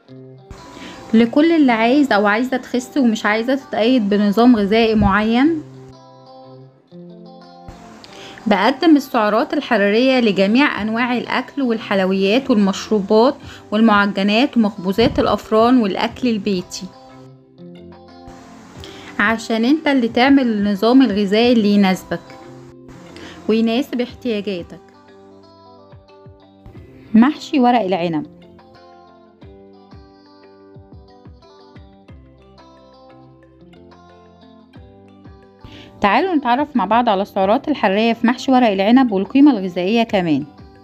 لكل اللي عايز او عايزة تخس ومش عايزة تتقيد بنظام غذائي معين بقدم السعرات الحرارية لجميع أنواع الأكل والحلويات والمشروبات والمعجنات ومخبوزات الأفران والأكل البيتي عشان انت اللي تعمل النظام الغذائي اللي يناسبك ويناسب احتياجاتك محشي ورق العنب تعالوا نتعرف مع بعض على السعرات الحرارية في محشي ورق العنب والقيمة الغذائية كمان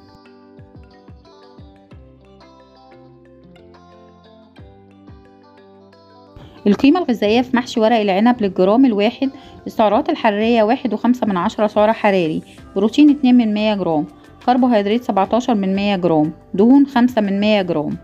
القيمة الغذائية في محشي ورق العنب للجرام الواحد السعرات الحرارية واحد وخمسة من عشرة سعر حراري بروتين اتنين من مية جرام كربوهيدرات سبعتاشر من مية جرام دهون خمسة من مية جرام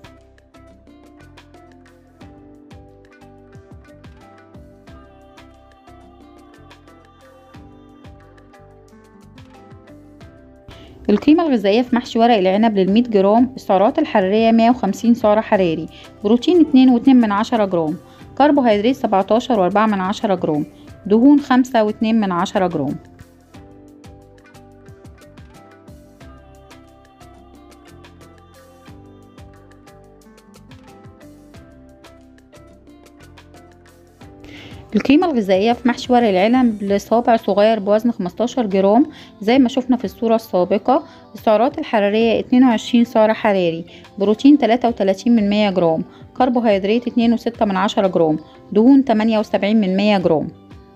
القيمة الغذائية في محشي ورق العنب للمية جرام السعرات الحرارية مية وخمسين سعر حراري بروتين اتنين واتنين من عشرة جرام كربوهيدرات سبعتاشر وأربعة من عشرة جرام دهون خمسة واتنين من عشرة جرام القيمة الغذائية في محشي ورق العنب لصابع صغير بوزن 15 جرام زي ما شفنا في الصورة السابقة السعرات الحرارية 22 سعر حراري بروتين 33 من 100 جرام كربوهيدرات 2.6 من 10 جرام دهون 78 من 100 جرام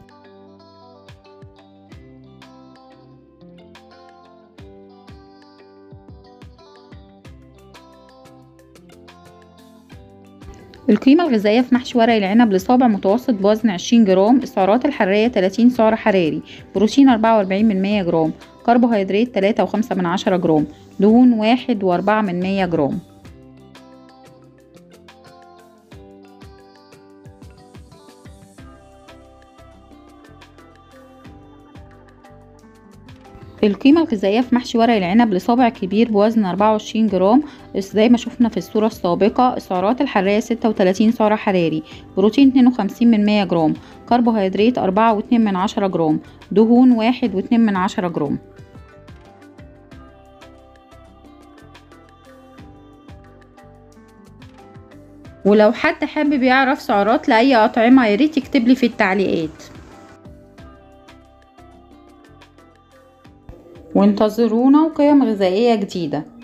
القيمة الغذائية في محشي ورق العنب لصابع متوسط بوزن 20 جرام السعرات الحرارية 30 سعر حراري بروتين 44 من 100 جرام كربوهيدرات 3 وخمسة من عشرة جرام دهون واحد وأربعة من 100 جرام القيمة الغذائية في محشي ورق العنب لصابع كبير بوزن 24 جرام زي ما شفنا في الصورة السابقة السعرات الحرارية 36 سعر حراري بروتين 52 من 100 جرام كربوهيدرات 4 و2 من 10 جرام دهون 1 و2 من 10 جرام ولو حد حابب يعرف سعرات لأي أطعمة ياريت يكتبلي في التعليقات وانتظرونا وقيم غذائية جديدة